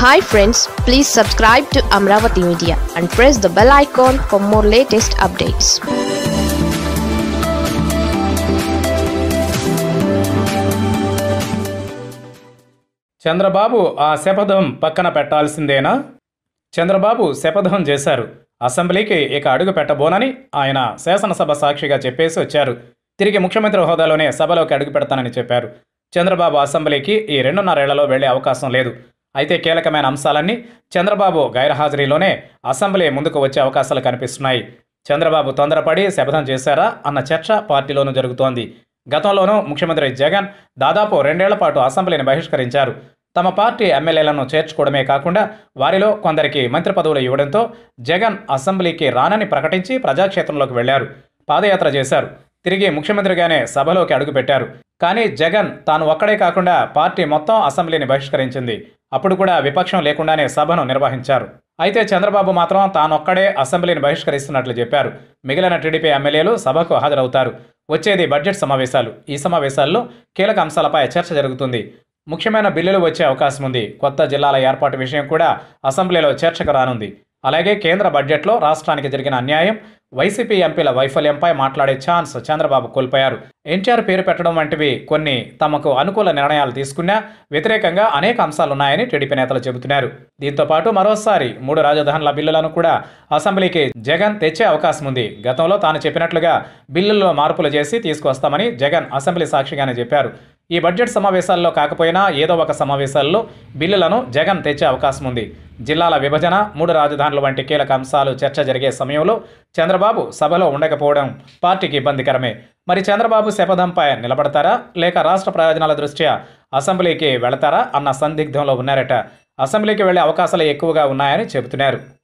hi friends please subscribe to Amaravati media and press the bell icon for more latest updates Chandrababu ఆ శపథం పక్కన పెట్టాల్సిందేనా చంద్రబాబు శపథం చేశారు అసెంబ్లీకి ఇక అడుగు పెట్టబోనని ఆయన శాసనసభ సాక్షిగా చెప్పేసి వచ్చారు తిరిగి ముఖ్యమంత్రి హోదాలోనే సభలోకి అడుగు పెడతానని చెప్పారు చంద్రబాబు అసెంబ్లీకి ఈ రెండున్నరేళ్లలో వెళ్లే అవకాశం లేదు అయితే కీలకమైన అంశాలన్నీ చంద్రబాబు గైర్హాజరీలోనే అసెంబ్లీ ముందుకు వచ్చే అవకాశాలు కనిపిస్తున్నాయి చంద్రబాబు తొందరపడి శపథం చేశారా అన్న చర్చ పార్టీలోనూ జరుగుతోంది గతంలోనూ ముఖ్యమంత్రి జగన్ దాదాపు రెండేళ్ల పాటు అసెంబ్లీని బహిష్కరించారు తమ పార్టీ ఎమ్మెల్యేలను చేర్చుకోవడమే కాకుండా వారిలో కొందరికి మంత్రి పదవులు ఇవ్వడంతో జగన్ అసెంబ్లీకి రానని ప్రకటించి ప్రజాక్షేత్రంలోకి వెళ్లారు పాదయాత్ర చేశారు తిరిగి ముఖ్యమంత్రిగానే సభలోకి అడుగుపెట్టారు కానీ జగన్ తాను ఒక్కడే కాకుండా పార్టీ మొత్తం అసెంబ్లీని బహిష్కరించింది అప్పుడు కూడా విపక్షం లేకుండానే సభను నిర్వహించారు అయితే చంద్రబాబు మాత్రం తానొక్కడే అసెంబ్లీని బహిష్కరిస్తున్నట్లు చెప్పారు మిగిలిన టీడీపీ ఎమ్మెల్యేలు సభకు హాజరవుతారు వచ్చేది బడ్జెట్ సమావేశాలు ఈ సమావేశాల్లో కీలక అంశాలపై చర్చ జరుగుతుంది ముఖ్యమైన బిల్లులు వచ్చే అవకాశం ఉంది కొత్త జిల్లాల ఏర్పాటు విషయం కూడా అసెంబ్లీలో చర్చకు రానుంది అలాగే కేంద్ర బడ్జెట్లో రాష్ట్రానికి జరిగిన అన్యాయం వైసీపీ ఎంపీల వైఫల్యంపై మాట్లాడే ఛాన్స్ చంద్రబాబు కోల్పోయారు ఎన్టీఆర్ పేరు పెట్టడం వంటివి కొన్ని తమకు అనుకూల నిర్ణయాలు తీసుకున్నా వ్యతిరేకంగా అనేక అంశాలున్నాయని టీడీపీ నేతలు చెబుతున్నారు దీంతో పాటు మరోసారి మూడు రాజధానుల బిల్లులను కూడా అసెంబ్లీకి జగన్ తెచ్చే అవకాశం ఉంది గతంలో తాను చెప్పినట్లుగా బిల్లుల్లో మార్పులు చేసి తీసుకొస్తామని జగన్ అసెంబ్లీ సాక్షిగానే చెప్పారు ఈ బడ్జెట్ సమావేశాల్లో కాకపోయినా ఏదో ఒక సమావేశాల్లో బిల్లులను జగన్ తెచ్చే అవకాశం ఉంది జిల్లాల విభజన మూడు రాజధానులు వంటి కీలక అంశాలు చర్చ జరిగే సమయంలో చంద్రబాబు సభలో ఉండకపోవడం పార్టీకి ఇబ్బందికరమే మరి చంద్రబాబు శపథంపై నిలబడతారా లేక రాష్ట్ర ప్రయోజనాల దృష్ట్యా అసెంబ్లీకి వెళతారా అన్న సందిగ్ధంలో ఉన్నారట అసెంబ్లీకి వెళ్లే అవకాశాలు ఎక్కువగా ఉన్నాయని చెబుతున్నారు